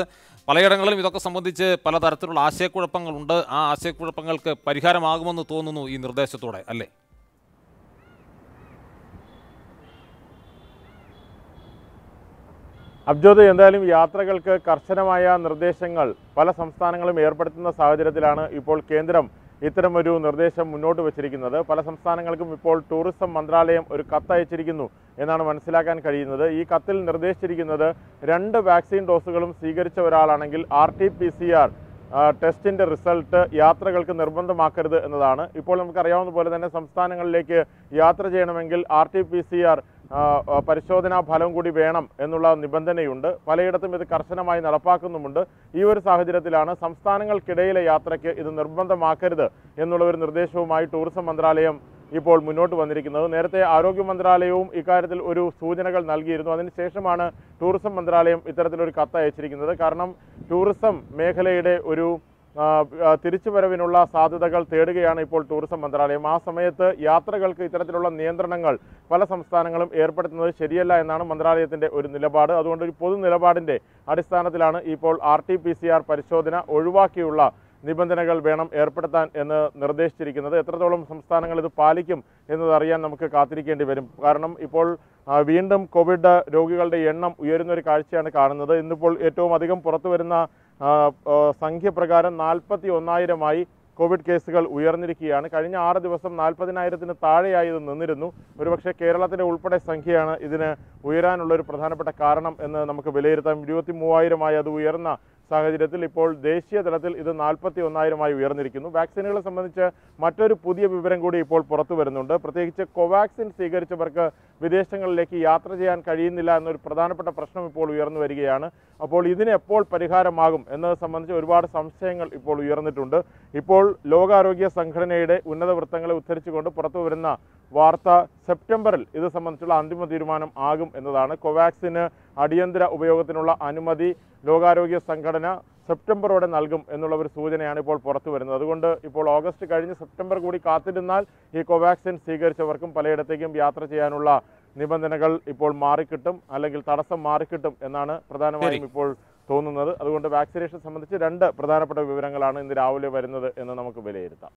പലയിടങ്ങളിലും ഇതൊക്കെ സംബന്ധിച്ച് പലതരത്തിലുള്ള ആശയക്കുഴപ്പങ്ങളുണ്ട് ആ ആശയക്കുഴപ്പങ്ങൾക്ക് പരിഹാരമാകുമെന്ന് തോന്നുന്നു ഈ നിർദ്ദേശത്തോടെ അല്ലേ അബ്ജോദ് എന്തായാലും യാത്രകൾക്ക് കർശനമായ നിർദ്ദേശങ്ങൾ പല സംസ്ഥാനങ്ങളും ഏർപ്പെടുത്തുന്ന സാഹചര്യത്തിലാണ് ഇപ്പോൾ കേന്ദ്രം ഇത്തരമൊരു നിർദ്ദേശം മുന്നോട്ട് വച്ചിരിക്കുന്നത് പല സംസ്ഥാനങ്ങൾക്കും ഇപ്പോൾ ടൂറിസം മന്ത്രാലയം ഒരു കത്ത് അയച്ചിരിക്കുന്നു എന്നാണ് മനസ്സിലാക്കാൻ കഴിയുന്നത് ഈ കത്തിൽ നിർദ്ദേശിച്ചിരിക്കുന്നത് രണ്ട് വാക്സിൻ ഡോസുകളും സ്വീകരിച്ച ഒരാളാണെങ്കിൽ R T P C R ടെസ്റ്റിന്റെ റിസൾട്ട് യാത്രകൾക്ക് നിർബന്ധമാക്കരുത് എന്നതാണ് ഇപ്പോൾ നമുക്കറിയാവുന്ന പോലെ തന്നെ സംസ്ഥാനങ്ങളിലേക്ക് യാത്ര ചെയ്യണമെങ്കിൽ R T P C R പരിശോധനാ ഫലം കൂടി വേണം എന്നുള്ള നിബന്ധനയുണ്ട് പലയിടത്തും ഇത് കർശനമായി നടപ്പാക്കുന്നുമുണ്ട് ഈ ഒരു സാഹചര്യത്തിലാണ് സംസ്ഥാനങ്ങൾക്കിടയിലെ യാത്രയ്ക്ക് ഇത് നിർബന്ധമാക്കരുത് എന്നുള്ള ഒരു നിർദ്ദേശവുമായി ടൂറിസം മന്ത്രാലയം ഇപ്പോൾ മുന്നോട്ട് വന്നിരിക്കുന്നത് നേരത്തെ ആരോഗ്യ മന്ത്രാലയവും ഇക്കാര്യത്തിൽ ഒരു സൂചനകൾ നൽകിയിരുന്നു അതിനുശേഷമാണ് ടൂറിസം മന്ത്രാലയം ഇത്തരത്തിലൊരു കത്ത് അയച്ചിരിക്കുന്നത് കാരണം ടൂറിസം മേഖലയുടെ ഒരു ആ, ആ, തിരിച്ചുവരവിനുള്ള സാധ്യതകൾ തേടുകയാണ് ഇപ്പോൾ ടൂറിസം മന്ത്രാലയം ആ സമയത്ത് യാത്രകൾക്ക് ഇത്തരത്തിലുള്ള നിയന്ത്രണങ്ങൾ പല സംസ്ഥാനങ്ങളും ഏർപ്പെടുത്തുന്നത് ശരിയല്ല എന്നാണ് മന്ത്രാലയത്തിന്റെ ഒരു നിലപാട് അതുകൊണ്ട് ഒരു പൊതു നിലപാടിന്റെ അടിസ്ഥാനത്തിലാണ് ഇപ്പോൾ R T P C R പരിശോധന ഒഴിവാക്കിയുള്ള നിബന്ധനകൾ വേണം ഏർപ്പെടുത്താൻ എന്ന് നിർദ്ദേശിച്ചിരിക്കുന്നത് എത്രത്തോളം സംസ്ഥാനങ്ങൾ ഇത് പാലിക്കും എന്നതറിയാൻ നമുക്ക് കാത്തിരിക്കേണ്ടി വരും കാരണം ഇപ്പോൾ ആ, വീണ്ടും കോവിഡ് രോഗികളുടെ എണ്ണം ഉയരുന്ന ഒരു കാഴ്ചയാണ് കാണുന്നത് ഇന്നിപ്പോൾ ഏറ്റവും അധികം പുറത്തു വരുന്ന ആ, ആ, സംഖ്യ പ്രകാരം നാൽപ്പത്തി ഒന്നായിരമായി കോവിഡ് കേസുകൾ ഉയർന്നിരിക്കുകയാണ് കഴിഞ്ഞ ആറ് ദിവസം നാൽപ്പതിനായിരത്തിന് താഴെയായി ഇത് നിന്നിരുന്നു ഒരുപക്ഷെ കേരളത്തിലെ ഉൾപ്പെടെ സംഖ്യയാണ് ഇതിന് ഉയരാനുള്ള ഒരു പ്രധാനപ്പെട്ട കാരണം എന്ന് നമുക്ക് വിലയിരുത്താം ഇരുപത്തി മൂവായിരമായി അത് ഉയർന്ന സാഹചര്യത്തിൽ ഇപ്പോൾ ദേശീയ തലത്തിൽ ഇത് നാൽപ്പത്തി ഒന്നായിരമായി ഉയർന്നിരിക്കുന്നു വാക്സിനുകളെ സംബന്ധിച്ച് മറ്റൊരു പുതിയ വിവരം കൂടി ഇപ്പോൾ പുറത്തു വരുന്നുണ്ട് പ്രത്യേകിച്ച് കോവാക്സിൻ സ്വീകരിച്ചവർക്ക് വിദേശങ്ങളിലേക്ക് യാത്ര ചെയ്യാൻ കഴിയുന്നില്ല എന്നൊരു പ്രധാനപ്പെട്ട പ്രശ്നം ഇപ്പോൾ ഉയർന്നു വരികയാണ് അപ്പോൾ ഇതിന് എപ്പോൾ പരിഹാരമാകും എന്നത് സംബന്ധിച്ച് ഒരുപാട് സംശയങ്ങൾ ഇപ്പോൾ ഉയർന്നിട്ടുണ്ട് ഇപ്പോൾ ലോകാരോഗ്യ സംഘടനയുടെ ഉന്നത വൃത്തങ്ങളെ ഉദ്ധരിച്ചുകൊണ്ട് പുറത്തു വരുന്ന വാർത്ത സെപ്റ്റംബറിൽ ഇത് സംബന്ധിച്ചുള്ള അന്തിമ തീരുമാനം ആകും എന്നതാണ് കോവാക്സിന് അടിയന്തര ഉപയോഗത്തിനുള്ള അനുമതി ലോകാരോഗ്യ സംഘടന സെപ്റ്റംബറോടെ നൽകും എന്നുള്ള ഒരു സൂചനയാണ് ഇപ്പോൾ പുറത്തു വരുന്നത് അതുകൊണ്ട് ഇപ്പോൾ ഓഗസ്റ്റ് കഴിഞ്ഞ് സെപ്റ്റംബർ കൂടി കാത്തിരുന്നാൽ ഈ കോവാക്സിൻ സ്വീകരിച്ചവർക്കും പലയിടത്തേക്കും യാത്ര ചെയ്യാനുള്ള നിബന്ധനകൾ ഇപ്പോൾ മാറിക്കിട്ടും അല്ലെങ്കിൽ തടസ്സം മാറിക്കിട്ടും എന്നാണ് പ്രധാനമായും ഇപ്പോൾ തോന്നുന്നത് അതുകൊണ്ട് വാക്സിനേഷൻ സംബന്ധിച്ച് രണ്ട് പ്രധാനപ്പെട്ട വിവരങ്ങളാണ് ഇന്ന് രാവിലെ വരുന്നത് എന്ന് നമുക്ക് വിലയിരുത്താം